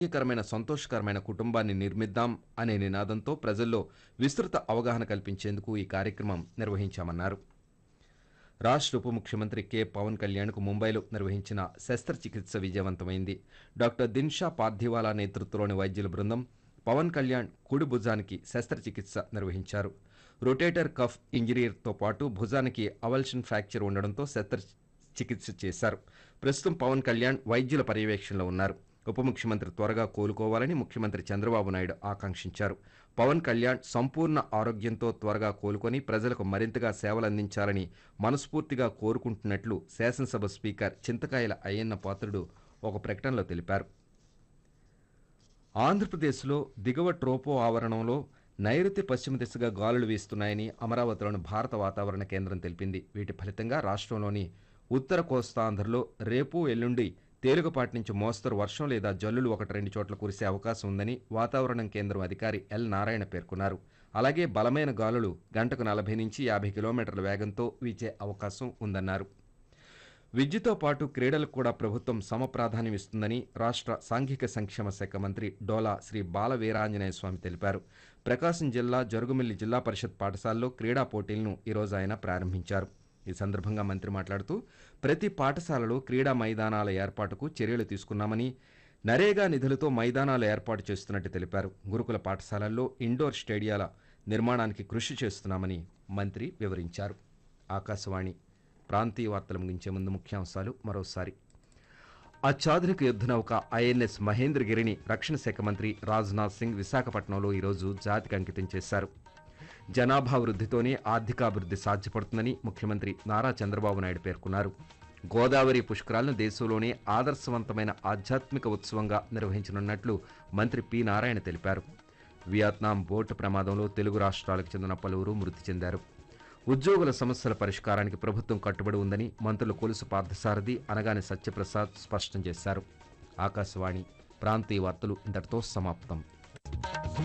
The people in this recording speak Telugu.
ఆరోగ్యకరమైన సంతోషకరమైన కుటుంబాన్ని నిర్మిద్దాం అనే నినాదంతో ప్రజల్లో విస్తృత అవగాహన కల్పించేందుకు ఈ కార్యక్రమం నిర్వహించామన్నారు రాష్ట్ర ఉప ముఖ్యమంత్రి కె పవన్ కళ్యాణ్కు ముంబైలో నిర్వహించిన శస్త్రచికిత్స విజయవంతమైంది డాక్టర్ దిన్షా పార్థివాలా నేతృత్వంలోని వైద్యుల బృందం పవన్ కళ్యాణ్ కుడి భుజానికి శస్త్రచికిత్స నిర్వహించారు రొటేటర్ కఫ్ ఇంజనీర్తో పాటు భుజానికి అవల్షన్ ఫ్రాక్చర్ ఉండడంతో శస్త్రచికిత్స చేశారు ప్రస్తుతం పవన్ కళ్యాణ్ వైద్యుల పర్యవేక్షణలో ఉన్నారు ఉప ముఖ్యమంత్రి త్వరగా కోలుకోవాలని ముఖ్యమంత్రి చంద్రబాబు నాయుడు ఆకాంక్షించారు పవన్ కళ్యాణ్ సంపూర్ణ ఆరోగ్యంతో త్వరగా కోలుకొని ప్రజలకు మరింతగా సేవలందించాలని మనస్ఫూర్తిగా కోరుకుంటున్నట్లు శాసనసభ స్పీకర్ చింతకాయల అయ్యన్న పాత్రుడు ఒక ప్రకటనలో తెలిపారు ఆంధ్రప్రదేశ్లో దిగువ ట్రోపో ఆవరణంలో నైరుతి పశ్చిమ దిశగా గాలులు వీస్తున్నాయని అమరావతిలోని భారత వాతావరణ కేంద్రం తెలిపింది వీటి ఫలితంగా రాష్ట్రంలోని ఉత్తర కోస్తాంధ్రలో రేపు ఎల్లుండి తేలికపాటి నుంచి మోస్తరు వర్షం లేదా జల్లులు ఒకటి రెండు చోట్ల కురిసే అవకాశం ఉందని వాతావరణం కేంద్రం అధికారి ఎల్ నారాయణ పేర్కొన్నారు అలాగే బలమైన గాలులు గంటకు నలభై నుంచి యాభై కిలోమీటర్ల వేగంతో వీచే అవకాశం ఉందన్నారు విద్యతో పాటు క్రీడలకు కూడా ప్రభుత్వం సమ ప్రాధాన్యం ఇస్తుందని రాష్ట్ర సాంఘిక సంక్షేమ శాఖ మంత్రి డోలా శ్రీ బాల వీరాంజనేయ స్వామి తెలిపారు ప్రకాశం జిల్లా జరుగుమిల్లి జిల్లా పరిషత్ పాఠశాలలో క్రీడా పోటీలను ఈరోజు ఆయన ప్రారంభించారు ఈ సందర్భంగా మంత్రి మాట్లాడుతూ ప్రతి పాఠశాలలో క్రీడా మైదానాల ఏర్పాటుకు చర్యలు తీసుకున్నామని నరేగా నిధులతో మైదానాలు ఏర్పాటు చేస్తున్నట్టు తెలిపారు గురుకుల పాఠశాలల్లో ఇండోర్ స్టేడియాల నిర్మాణానికి కృషి చేస్తున్నామని మంత్రి వివరించారు ఆకాశవాణి ప్రాంతీయ వార్తలు ముగించే ముందు ముఖ్యాంశాలు మరోసారి అత్యాధునిక యుద్ధ నౌక ఐఎన్ఎస్ మహేంద్రగిరిని రక్షణ శాఖ మంత్రి రాజ్నాథ్ సింగ్ విశాఖపట్నంలో ఈరోజు జాతికి అంకితం చేశారు జనాభా వృద్ధితోనే ఆర్థికాభివృద్ధి సాధ్యపడుతుందని ముఖ్యమంత్రి నారా చంద్రబాబు నాయుడు పేర్కొన్నారు గోదావరి పుష్కరాలను దేశంలోనే ఆదర్శవంతమైన ఆధ్యాత్మిక ఉత్సవంగా నిర్వహించనున్నట్లు మంత్రి పి నారాయణ తెలిపారు వియత్నాం బోటు ప్రమాదంలో తెలుగు రాష్ట్రాలకు చెందిన పలువురు మృతి చెందారు ఉద్యోగుల సమస్యల పరిష్కారానికి ప్రభుత్వం కట్టుబడి ఉందని మంత్రులు కొలుసు పార్థసారథి అనగాని సత్యప్రసాద్ స్పష్టం చేశారు ఆకాశవాణి ప్రాంతీయ వార్తలు ఇంతటితో సమాప్తం